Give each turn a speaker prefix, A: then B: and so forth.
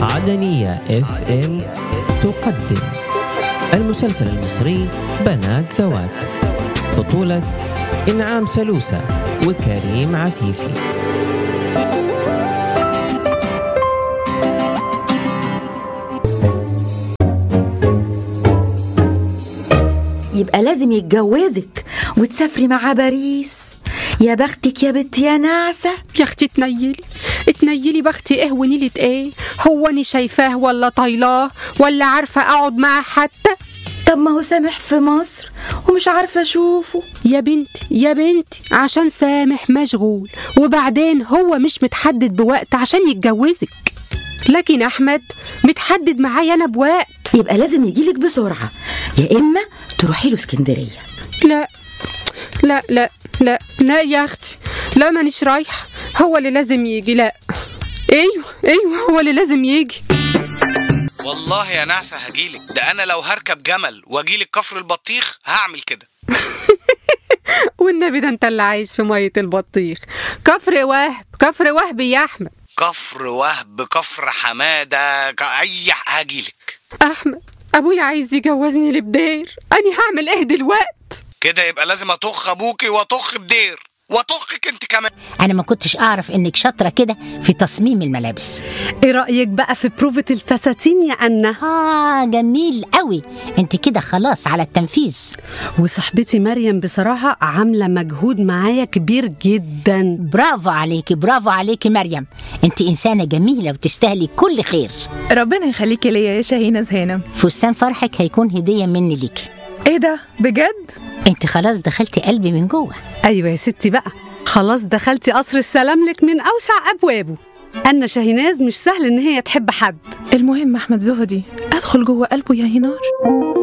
A: عدنية اف ام تقدم المسلسل المصري بنات ذوات بطولة إنعام سلوسة وكريم عفيفي
B: يبقى لازم يتجوزك وتسافري مع باريس يا بختك يا بنت يا نعسة
C: يا اختي تنيلي تنيلي بختي ايه ونيلة ايه هو اني شايفاه ولا طايلاه ولا عارفه اقعد معاه حتى
B: طب ما هو سامح في مصر ومش عارفة أشوفه
C: يا بنتي يا بنتي عشان سامح مشغول وبعدين هو مش متحدد بوقت عشان يتجوزك لكن احمد متحدد معايا انا بوقت
B: يبقى لازم يجيلك بسرعة يا إما تروحي له اسكندرية
C: لا لا لا لا لا يا اختي لا مانيش رايحه هو اللي لازم يجي لا ايوه ايوه هو اللي لازم يجي
D: والله يا نعسة هجيلك ده أنا لو هركب جمل وأجيلك كفر البطيخ هعمل كده
C: والنبي ده انت اللي عايش في ميه البطيخ كفر وهب كفر وهب يا احمد
D: كفر وهب كفر حمادة ك- أي ح- هجيلك
C: احمد ابويا عايز يجوزني لبدير انا هعمل ايه دلوقت
D: كده يبقى لازم أطخ أبوكي وأطخ بدير وأطخك أنت كمان
E: انا ما كنتش اعرف انك شاطره كده في تصميم الملابس
F: ايه رأيك بقى في بروفة الفساتين يا أنا؟
E: اه جميل قوي انت كده خلاص على التنفيذ
F: وصاحبتي مريم بصراحة عاملة مجهود معايا كبير جدا
E: برافو عليكي برافو عليكي مريم انت انسانه جميله وتستاهلي كل خير
G: ربنا يخليكي ليا يا شاهينة زهانم
E: فستان فرحك هيكون هديه مني ليكي
G: ايه ده بجد
E: انت خلاص دخلتي قلبي من جوه
F: أيوة يا ستي بقى خلاص دخلتي قصر السلام لك من أوسع أبوابه أنا شاهيناز مش سهل إن هي تحب حد
G: المهم احمد زهدي ادخل جوه قلبه يا هنار